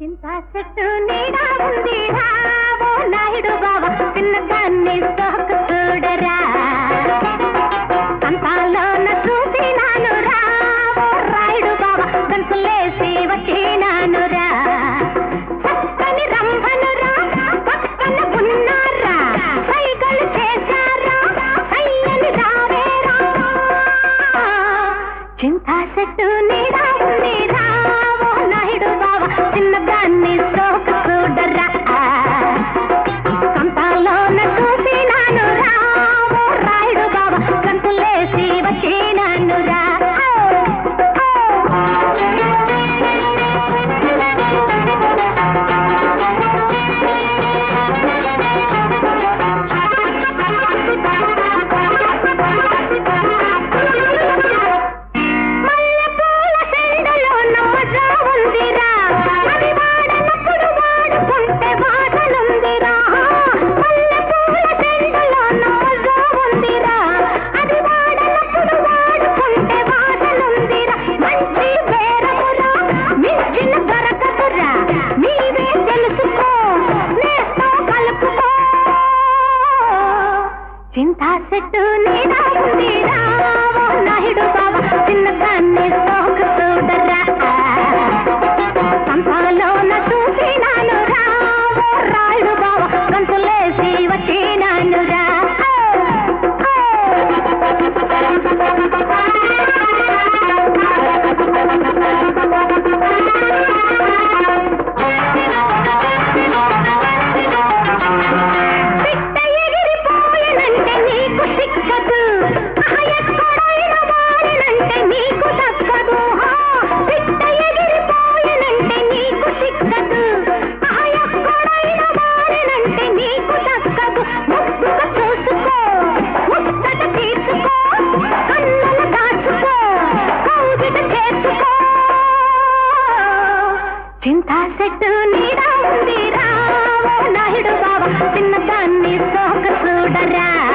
చింత చెట్టు నీడా ఉంది ఓ నాయుడు బావ చిన్నదాన్ని సోకు చూడరా అంతాలోన చూసినాను రా ఓ రాయుడు బావ గంతులేసి వచ్చినాను రా చక్కని రంభను రా పక్కన ఉన్నారా సైగలు చేశారా సయ్యని రావేరా చింత చెట్టు నీడా ఉంది రా ఓ నాయుడు బావ చిన్నదాన్ని సోకు చూడరా సంతాలోన చూసినాను రా ఓ రాయుడు బావ గంతులేసి వచ్చినాను రా మల్లెపూల సెండలో నమ్మజా ఉందిరా అది వాడనప్పుడు వాడుకుంటే వాసనుందిరా మల్లెపూల సెండలో నమ్మజా ఉందిరా అది వాడనప్పుడు వాడుకుంటే వాసనుందిరా మంచి బేరమురా మించిన దొరకదురా నీవే తెలుసుకో నేస్తో కలుపుకో చింతా చెట్టు నీడా ఉందిరా ఓ నాయుడు బావ చిన్నదాన్ని సోకు చూడరా సంపాలోన చూసినాను రా ఓ రాయుడు బావ గంతులేసి వచ్చినాను రా పిట్ట ఎగిరిపోయినంటే నీకు సిక్కదు ఎక్కడైన వాడినంటే నీకు దక్కదు హా. పిట్ట ఎగిరిపోయినంటే నీకు సిక్కదు ఎక్కడైన వాడినంటే నీకు దక్కదు ముక్కుగా చూసుకో ముచ్చట తీసుకో కన్నులు దాచుకో కౌగిట చేసుకో చింతా చెట్టు నీడా ఉంది రా ఓ నాయుడు బావ చిన్నదాన్ని సోక చూడరా